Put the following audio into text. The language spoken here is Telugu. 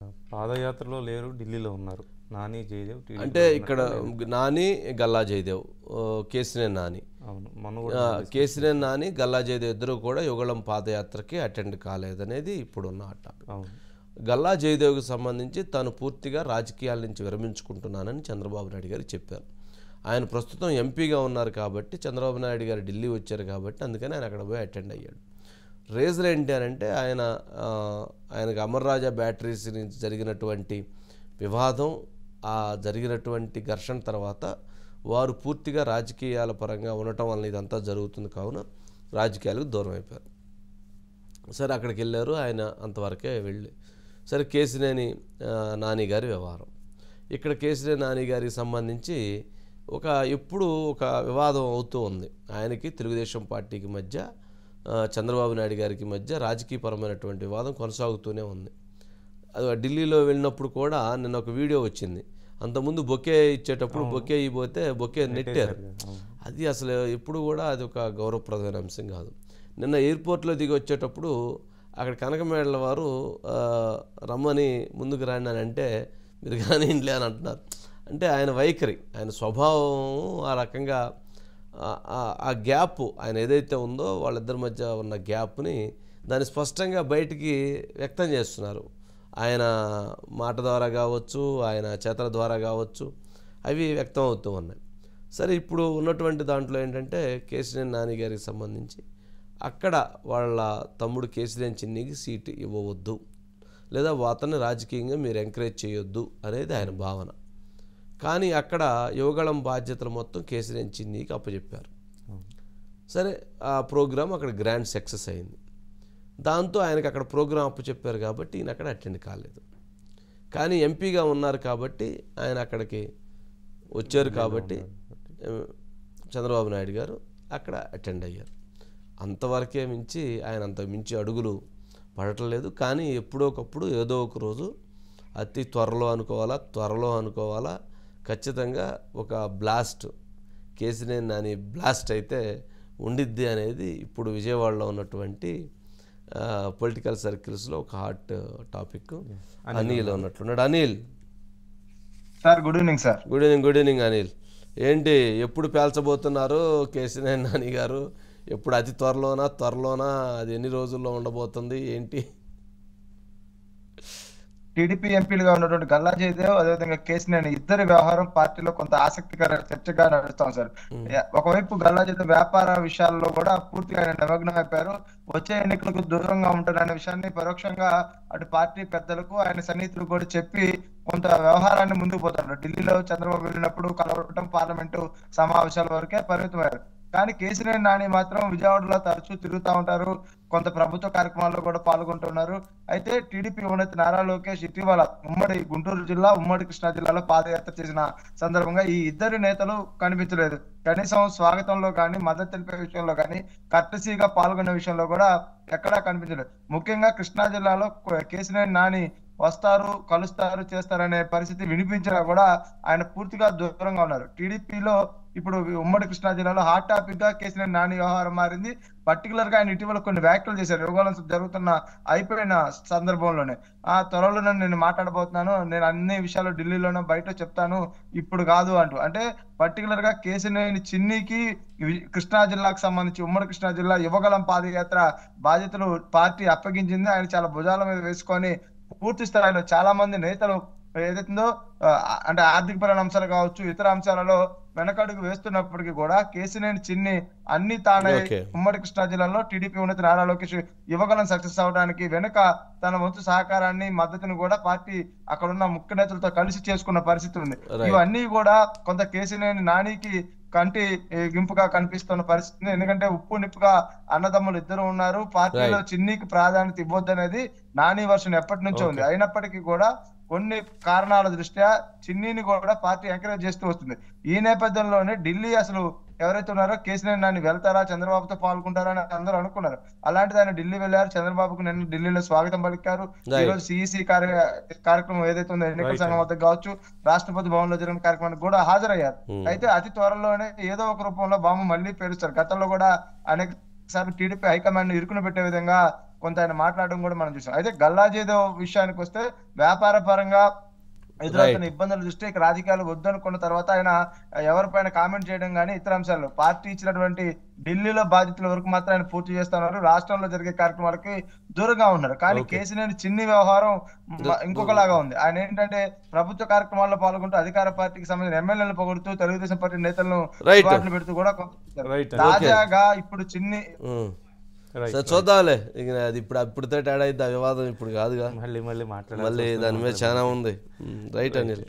పాదయాత్రలో లేరు ఢిల్లీలో ఉన్నారు నాని జయదేవ్ టీడీపీలో అంటే ఉన్నారు. ఇక్కడ నాని గల్లా జయదేవ్ ఓ, కేసినేని నాని అవును మొన్న ఆ, కూడా కేసినేని నాని గల్లా జయదేవ్ ఇద్దరు కూడా యుగళం పాదయాత్రకి అటెండ్ కాలేదనేది ఇప్పుడున్న హాట్ టాపిక్ అవును గల్లా జయదేవ్కి సంబంధించి తాను పూర్తిగా రాజకీయాల నుంచి విరమించుకుంటున్నానని చంద్రబాబు నాయుడు గారు చెప్పారు ఆయన ప్రస్తుతం ఎంపీగా ఉన్నారు కాబట్టి చంద్రబాబు నాయుడు గారు ఢిల్లీ వచ్చారు కాబట్టి అందుకని ఆయన అక్కడ పోయి అటెండ్ అయ్యాడు రీజన్ ఏంటి అని అంటే ఆయన ఆ, ఆయనకు అమర్ రాజా బ్యాటరీస్ నుంచి జరిగినటువంటి వివాదం ఆ జరిగినటువంటి ఘర్షణ తర్వాత వారు పూర్తిగా రాజకీయాల పరంగా ఉండటం వల్ల ఇదంతా జరుగుతుంది కావున రాజకీయాలకు దూరం అయిపోయారు సరే అక్కడికి వెళ్ళారు ఆయన అంతవరకే వెళ్ళి సరే కేసినేని ఆ, నాని గారి వ్యవహారం ఇక్కడ కేసినేని నాని గారికి సంబంధించి ఒక ఎప్పుడు ఒక వివాదం అవుతూ ఉంది ఆయనకి తెలుగుదేశం పార్టీకి మధ్య ఆ, చంద్రబాబు నాయుడు గారికి మధ్య రాజకీయపరమైనటువంటి వివాదం కొనసాగుతూనే ఉంది అది ఢిల్లీలో వెళ్ళినప్పుడు కూడా నిన్న ఒక వీడియో వచ్చింది అంతకుముందు బొకే ఇచ్చేటప్పుడు బొకే ఇవ్వబోతే బొకే నెట్టారు అవును. అది అసలు ఎప్పుడు కూడా అది ఒక గౌరవప్రదమైన అంశం కాదు నిన్న ఎయిర్పోర్ట్లో దిగి వచ్చేటప్పుడు అక్కడ కనకమేడల వారు ఆ, రమ్మని ముందుకు రండి అని అంటే మీరు కానీ ఇంట్లే అని అంటున్నారు అంటే ఆయన వైఖరి ఆయన స్వభావం ఆ రకంగా ఆ- ఆ- ఆ గ్యాప్ ఆయన ఏదైతే ఉందో వాళ్ళిద్దరి మధ్య ఉన్న గ్యాప్ని దాన్ని స్పష్టంగా బయటికి వ్యక్తం చేస్తున్నారు ఆయన మాట ద్వారా కావచ్చు ఆయన చేతల ద్వారా కావచ్చు అవి వ్యక్తం అవుతూ ఉన్నాయి సరే ఇప్పుడు ఉన్నటువంటి దాంట్లో ఏంటంటే కేసినేని నాని గారికి సంబంధించి అక్కడ వాళ్ళ తమ్ముడు కేసినేని చిన్నికి సీటు ఇవ్వవద్దు లేదా అతన్ని రాజకీయంగా మీరు ఎంకరేజ్ చేయొద్దు అనేది ఆయన భావన కానీ అక్కడ యువగళం బాధ్యతలు మొత్తం కేసినేని చిన్నికి అప్పచెప్పారు అవును. సరే ఆ ప్రోగ్రామ్ అక్కడ గ్రాండ్ సక్సెస్ అయింది దాంతో ఆయనకు అక్కడ ప్రోగ్రామ్ అప్పు చెప్పారు కాబట్టి ఈయన అక్కడ అటెండ్ కాలేదు కానీ ఎంపీగా ఉన్నారు కాబట్టి ఆయన అక్కడికి వచ్చారు కాబట్టి ఆ, చంద్రబాబు నాయుడు గారు అక్కడ అటెండ్ అయ్యారు అంతవరకే మించి ఆయన అంత మించి అడుగులు పడటలేదు కానీ ఎప్పుడో ఒకప్పుడు ఏదో ఒక రోజు అతి త్వరలో అనుకోవాలా త్వరలో అనుకోవాలా ఖచ్చితంగా ఒక బ్లాస్ట్ కేసినేని నాని బ్లాస్ట్ అయితే ఉండిద్ది అనేది ఇప్పుడు విజయవాడలో ఉన్నటువంటి పొలిటికల్ సర్కిల్స్లో ఒక హాట్ టాపిక్ అనిల్ ఉన్నట్లున్నాడు Anil sir good evening sir good evening good evening Anil ఏంటి ఎప్పుడు పేల్చబోతున్నారు కేసీఆర్ నాని గారు ఎప్పుడు అతి త్వరలోనా త్వరలోనా అది ఎన్ని రోజుల్లో ఉండబోతుంది ఏంటి టీడీపీ ఎంపీలుగా ఉన్నటువంటి గల్లా జయదేవ్ అదేవిధంగా కేసినేని ఇద్దరి వ్యవహారం పార్టీలో కొంత ఆసక్తికర చర్చగా నడుస్తాం సార్ ఒకవైపు గల్లా జయదేవ్ వ్యాపార విషయాల్లో కూడా పూర్తిగా ఆయన నిమగ్నం అయిపోయారు వచ్చే ఎన్నికలకు దూరంగా ఉంటారనే విషయాన్ని పరోక్షంగా అటు పార్టీ పెద్దలకు ఆయన సన్నిహితులు కూడా చెప్పి కొంత వ్యవహారాన్ని ముందుకు పోతారు ఢిల్లీలో చంద్రబాబు వెళ్ళినప్పుడు కలవటం పార్లమెంటు సమావేశాల వరకే పరిమితమయ్యారు కానీ కేసీఆర్ నాని మాత్రం విజయవాడలో తరచూ తిరుగుతూ ఉంటారు కొంత ప్రభుత్వ కార్యక్రమాల్లో కూడా పాల్గొంటున్నారు అయితే టీడీపీ ఉన్నతి నారా లోకేష్ ఇటీవల ఉమ్మడి గుంటూరు జిల్లా ఉమ్మడి కృష్ణా జిల్లాలో పాదయాత్ర చేసిన సందర్భంగా ఈ ఇద్దరు నేతలు కనిపించలేదు కనీసం స్వాగతంలో కానీ మద్దతు తెలిపే విషయంలో కానీ కర్టసీగా పాల్గొనే విషయంలో కూడా ఎక్కడా కనిపించలేదు ముఖ్యంగా కృష్ణా జిల్లాలో కేసీఆర్ నాని వస్తారు కలుస్తారు చేస్తారనే పరిస్థితి వినిపించినా కూడా ఆయన పూర్తిగా దూరంగా ఉన్నారు టీడీపీలో ఇప్పుడు ఉమ్మడి కృష్ణా జిల్లాలో హాట్ టాపిక్ గా కేసీఆర్ నాని వ్యవహారం మారింది పర్టికులర్ గా ఆయన ఇటీవల కొన్ని వ్యాఖ్యలు చేశారు యువగోళం జరుగుతున్న అయిపోయిన సందర్భంలోనే ఆ త్వరలో నేను మాట్లాడబోతున్నాను నేను అన్ని విషయాలు ఢిల్లీలోనే బయట చెప్తాను ఇప్పుడు కాదు అంటూ అంటే పర్టికులర్ గా కేసీనేని చిన్నికి వి- కృష్ణా జిల్లాకు సంబంధించి ఉమ్మడి కృష్ణా జిల్లా యువగలం పాదయాత్ర బాధ్యతలు పార్టీ అప్పగించింది ఆయన చాలా భుజాల మీద వేసుకొని పూర్తి స్థాయిలో చాలా మంది నేతలు ఏదైతుందో ఆ, అంటే ఆర్థికపరమైన అంశాలు కావచ్చు ఇతర అంశాలలో వెనకడుగు వేస్తున్నప్పటికీ కూడా కేసీనేని చిన్ని అన్ని తానే Okay. ఉమ్మడి కృష్ణా జిల్లాలో టీడీపీ ఉన్నతి నారా లోకేష్ యువగలం సక్సెస్ అవడానికి వెనుక తన వంతు సహకారాన్ని మద్దతును కూడా పార్టీ అక్కడ ఉన్న ముఖ్య నేతలతో కలిసి చేసుకున్న పరిస్థితి ఉంది Right. ఇవన్నీ కూడా కొంత కేసీనేని నానికి కంటి ఏ, గింపుగా కనిపిస్తున్న పరిస్థితి ఉంది. ఎందుకంటే ఉప్పు నిప్పుగా అన్నదమ్ములు ఇద్దరు ఉన్నారు పార్టీలో చిన్నికి ప్రాధాన్యత ఇవ్వద్దనేది నాని వర్షన్ ఎప్పటి నుంచో ఉంది అయినప్పటికీ కూడా కొన్ని కారణాల దృష్ట్యా చిన్నీని కూడా పార్టీ ఎంకరేజ్ చేస్తూ వస్తుంది ఈ నేపథ్యంలోనే ఢిల్లీ అసలు ఎవరైతే ఉన్నారో కేసీఆర్ నాని వెళ్తారా చంద్రబాబుతో పాల్గొంటారా అని అందరూ అనుకున్నారు అలాంటిది ఆయన ఢిల్లీ వెళ్ళారు చంద్రబాబుకు నిన్న ఢిల్లీలో స్వాగతం పలికారు ఈ Right. రోజు సిఈసి కార్యక్రమం ఏదైతే ఉందో ఎన్నికల Right. సంఘం వద్ద కావచ్చు రాష్ట్రపతి భవన్ లో జరిగిన కార్యక్రమానికి కూడా హాజరయ్యారు Hmm. అయితే అతి త్వరలోనే ఏదో ఒక రూపంలో బాంబు మళ్ళీ పేరుస్తారు గతంలో కూడా అనేక సార్లు టీడీపీ హైకమాండ్ ఇరుకున పెట్టే విధంగా కొంత ఆయన మాట్లాడడం కూడా మనం చూసాం అయితే గల్లా జయదేవ్ విషయానికి వస్తే వ్యాపార పరంగా ఎదురవుతున్న ఇబ్బందుల దృష్టి ఇక రాజకీయాలు వద్దనుకున్న తర్వాత ఆయన ఎవరిపైన కామెంట్ చేయడం కానీ ఇతర అంశాలు పార్టీ ఇచ్చినటువంటి ఢిల్లీలో బాధితుల వరకు మాత్రం ఆయన పూర్తి చేస్తున్నారు రాష్ట్రంలో జరిగే కార్యక్రమాలకి దూరంగా ఉన్నారు కానీ కేసీనేని చిన్ని వ్యవహారం మ- ఇంకొకలాగా ఉంది ఆయన ఏంటంటే ప్రభుత్వ కార్యక్రమాల్లో పాల్గొంటూ అధికార పార్టీకి సంబంధించిన ఎమ్మెల్యేలను పొగుడుతూ తెలుగుదేశం పార్టీ నేతలను Right. ఇబ్బందులు పెడుతూ కూడా కొంత- రైట్ తాజాగా ఇప్పుడు చిన్ని ఉమ్. రైట్ సరే చూద్దాంలే ఇక అది ఇప్పుడు అప్పుడుతో తేడా అయితే ఆ వివాదం ఇప్పుడు కాదుగా మళ్ళీ మళ్ళీ మాట్లాడాలి మళ్ళీ దాని మీద చాలా ఉంది ఉమ్, రైట్ అనిల్